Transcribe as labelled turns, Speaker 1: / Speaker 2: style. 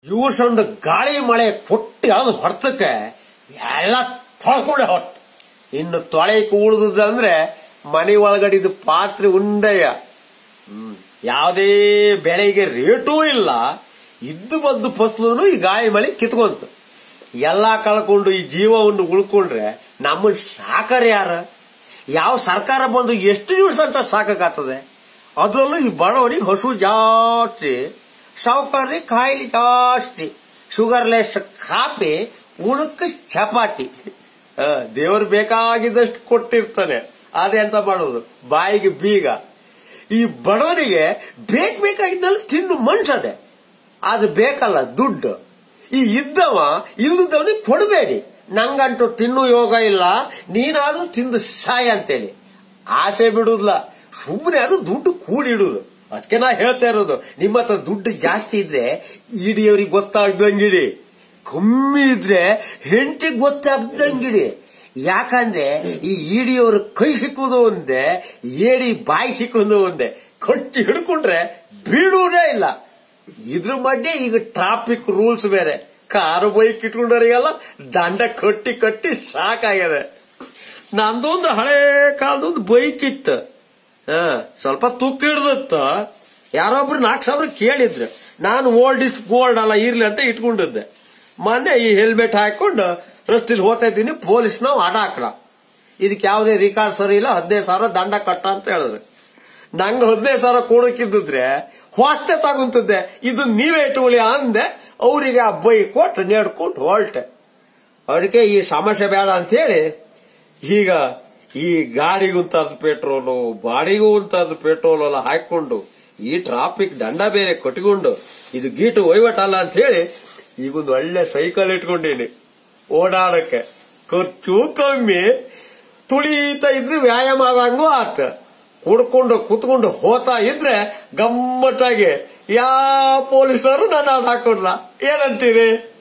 Speaker 1: ಇವ್ಸೊಂದು ಗಾಳಿ ಮಳೆ ಕೊಟ್ಟು ಯಾವ್ದು ಹೊರ್ತಕ್ಕೆ ಎಲ್ಲ ತೊಳ್ಕೊಂಡೆ ಹೊಟ್ಟು ಇನ್ನು ತೊಳೆಯಕ್ಕೆ ಉಳಿದಂದ್ರೆ ಮನೆ ಒಳಗಡಿದ ಪಾತ್ರೆ ಉಂಡೆಯ ಹ್ಮ್ ಯಾವುದೇ ಬೆಳೆಗೆ ರೇಟೂ ಇಲ್ಲ ಇದ್ದು ಬಂದು ಫಸ್ಲು ಈ ಗಾಳಿ ಮಳೆ ಕಿತ್ಕೊಂತು ಎಲ್ಲ ಕಳ್ಕೊಂಡು ಈ ಜೀವವನ್ನು ಉಳ್ಕೊಂಡ್ರೆ ನಮ್ಮನ್ ಸಾಕರ್ ಯಾರ ಯಾವ ಸರ್ಕಾರ ಬಂದು ಎಷ್ಟು ದಿವಸ ಅಂತ ಸಾಕಾಗ್ತದೆ ಅದರಲ್ಲೂ ಈ ಬಡವನಿಗೆ ಹಸು ಜಾಸ್ತಿ ಸಾವುಕಾರ್ರಿಗೆ ಕಾಯಿಲೆ ಜಾಸ್ತಿ ಶುಗರ್ಲೆಸ್ ಕಾಫಿ ಉಣಕ್ಕೆ ಚಪಾತಿ ಆ, ದೇವ್ರು ಬೇಕಾಗಿದ್ದಷ್ಟು ಕೊಟ್ಟಿರ್ತಾನೆ ಅದೇ ಅಂತ ಮಾಡೋದು ಬಾಯಿಗೆ ಬೀಗ ಈ ಬಡವನಿಗೆ ಬೇಕ್ ಬೇಕಾಗಿದ್ದಲ್ಲಿ ತಿನ್ನು ಮನ್ಸದೆ ಅದು ಬೇಕಲ್ಲ ದುಡ್ಡು ಈ ಇದ್ದವ ಇಲ್ಲದವನಿಗೆ ಕೊಡಬೇಡಿ ನಂಗಂಟು ತಿನ್ನು ಯೋಗ ಇಲ್ಲ ನೀನಾದ್ರೂ ತಿಂದು ಸಾಯ ಅಂತೇಳಿ ಆಸೆ ಬಿಡುದಿಲ್ಲ ಸುಮ್ಮನೆ ಅದು ದುಡ್ಡು ಕೂಡಿಡುದು ಅದಕ್ಕೆ ನಾ ಹೇಳ್ತಾ ಇರೋದು ನಿಮ್ಮ ಹತ್ರ ದುಡ್ಡು ಜಾಸ್ತಿ ಇದ್ರೆ ಇಡಿಯವ್ರಿಗೆ ಗೊತ್ತಾಗ್ದಂಗಿಡಿ ಕಮ್ಮಿ ಇದ್ರೆ ಹೆಂಡತಿಗೆ ಗೊತ್ತಾಗ್ದಂಗಿಡಿ ಯಾಕಂದ್ರೆ ಈ ಇಡಿಯವ್ರ ಕೈ ಸಿಕ್ಕುದು ಒಂದೇ ಏಡಿ ಬಾಯಿ ಸಿಕ್ಕುದು ಒಂದೇ ಕಟ್ಟಿ ಹಿಡ್ಕೊಂಡ್ರೆ ಬೀಳುವುದೇ ಇಲ್ಲ ಇದ್ರ ಮಧ್ಯೆ ಈಗ ಟ್ರಾಫಿಕ್ ರೂಲ್ಸ್ ಬೇರೆ ಕಾರು ಬೈಕ್ ಇಟ್ಕೊಂಡವರಿಗೆಲ್ಲ ದಂಡ ಕಟ್ಟಿ ಕಟ್ಟಿ ಸಾಕಾಗ್ಯದೆ ನಂದೊಂದು ಹಳೆ ಕಾಲದೊಂದು ಬೈಕ್ ಇತ್ತು ಹ ಸ್ವಲ್ಪ ತೂಕ ಹಿಡ್ದತ್ತ ಯಾರೊಬ್ರು ನಾಲ್ಕು ಸಾವಿರ ಕೇಳಿದ್ರು ನಾನು ಓಲ್ಡ್ ಇಸ್ ಗೋಲ್ಡ್ ಅಲ್ಲ ಇರ್ಲಿ ಅಂತ ಇಟ್ಕೊಂಡಿದ್ದೆ ಮೊನ್ನೆ ಈ ಹೆಲ್ಮೆಟ್ ಹಾಕೊಂಡು ರಸ್ತೆಲಿ ಹೋಗ್ತಾ ಇದ್ದೀನಿ ಪೊಲೀಸ್ ನಾವು ಅಡ ಹಾಕಡ ಇದಕ್ಕೆ ಯಾವುದೇ ರಿಕಾರ್ಡ್ ಸರಿ ಇಲ್ಲ ಹದಿನೈದು ಸಾವಿರ ದಂಡ ಕಟ್ಟ ಅಂತ ಹೇಳಿದ್ರು ನಂಗೆ ಹದಿನೈದು ಸಾವಿರ ಕೊಡಕ್ಕಿದ್ದಿದ್ರೆ ಹೊಸ್ತೆ ತಗೊಂತಿದ್ದೆ ಇದು ನೀವೇ ಇಟ್ಕೊಳ್ಳಿ ಅಂದೆ ಅವರಿಗೆ ಆ ಬೈ ಕೊಟ್ಟು ನೇಡ್ಕೊಟ್ಟು ಹೊರಟೆ ಅದಕ್ಕೆ ಈ ಸಮಸ್ಯೆ ಬೇಡ ಅಂತ ಹೇಳಿ ಈಗ ಈ ಗಾಡಿಗುಂತಾದ ಪೆಟ್ರೋಲು ಬಾಡಿಗೂ ಉಂತಾದ ಪೆಟ್ರೋಲ್ ಎಲ್ಲ ಹಾಕೊಂಡು ಈ ಟ್ರಾಫಿಕ್ ದಂಡ ಬೇರೆ ಕಟ್ಕೊಂಡು ಇದು ಗೀಟು ವಹಿವಾಟಲ್ಲ ಅಂತ ಹೇಳಿ ಈಗೊಂದು ಒಳ್ಳೆ ಸೈಕಲ್ ಇಟ್ಕೊಂಡೀನಿ ಓಡಾಡಕ್ಕೆ ಖರ್ಚು ಕಮ್ಮಿ ತುಳಿತಾ ಇದ್ರೆ ವ್ಯಾಯಾಮ ಆದಂಗೂ ಆತ ಕುಡ್ಕೊಂಡು ಕುತ್ಕೊಂಡು ಹೋತಾ ಇದ್ರೆ ಗಮ್ಮತ್ತಾಗಿ ಯಾವ ಪೊಲೀಸರು ನನ್ನ ಹಾಕೊಡ್ಲ ಏನಂತೀರಿ